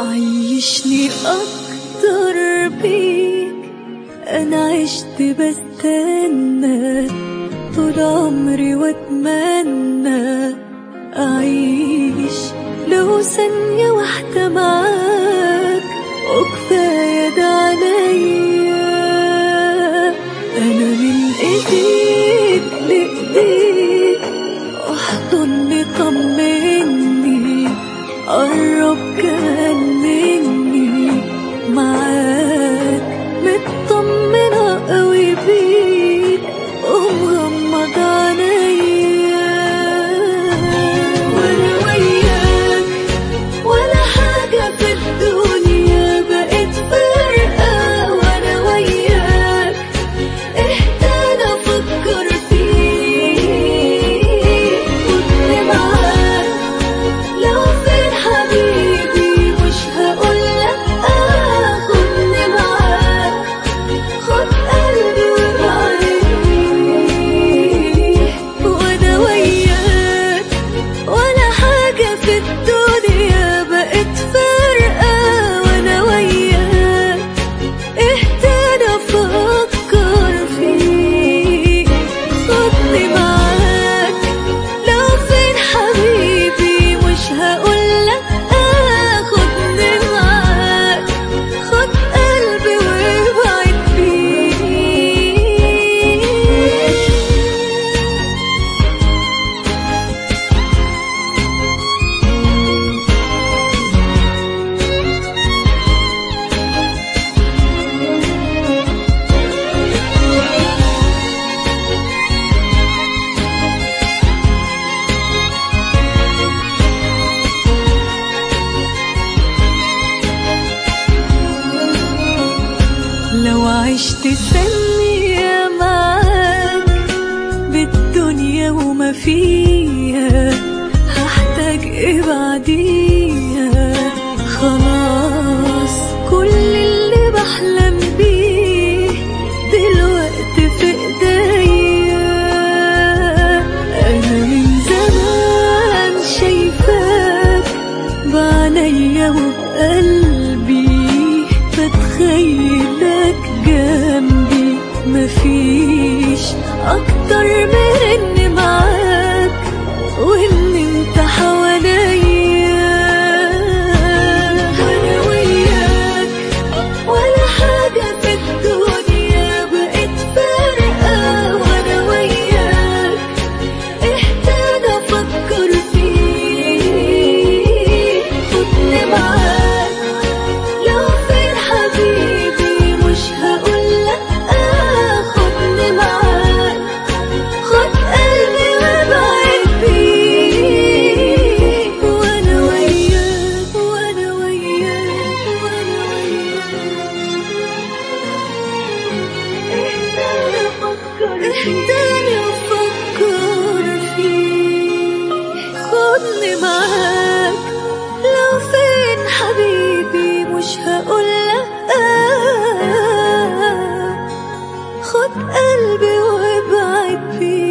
عيشني أكتر بيك أنا عشت بستنى طول عمري وأتمنى أعيش لو ثانية واحدة معاك وكفاية ده عليا أنا من إيديك لإيديك احضني طمني قرب كمان مني معاك مطمنة قوي بيك ومغمض عينيا وانا وياك ولا حاجة في الدنيا بقت فارقة وانا وياك اهدى افكر فيك خدني معاك لو فين حبيبي مش هقول لأ خدني معاك خد قلبي وابعدني وانا وياك ولا حاجة في الدنيا بقت فارقة وانا وياك اهتدى افكر فيك خدني معاك لو فين حبيبي مش هقول لأ خدني معاك خد قلبي وابعد فيه لو عشت ثانية معاك بالدنيا وما فيها هحتاج ايه بعديها خلاص كل اللي بحلم بيه دلوقتي في ايديا انا من زمان شايفاك بعينيا وبقلبي بتخيلك جنبي مفيش اكتر من اني معاك وان انت حواليا وانا وياك ولا حاجة في الدنيا بقت فارقة وانا وياك اهتدى افكر فيك خدني معاك لو فين حبيبي مش هقول لأ خدني معاك خد قلبي وابعد بيه وانا وياك وانا وياك وانا وياك اهداني افكر فيك خدني معاك لو فين حبيبي مش هقول لأ خد قلبي وابعد بيه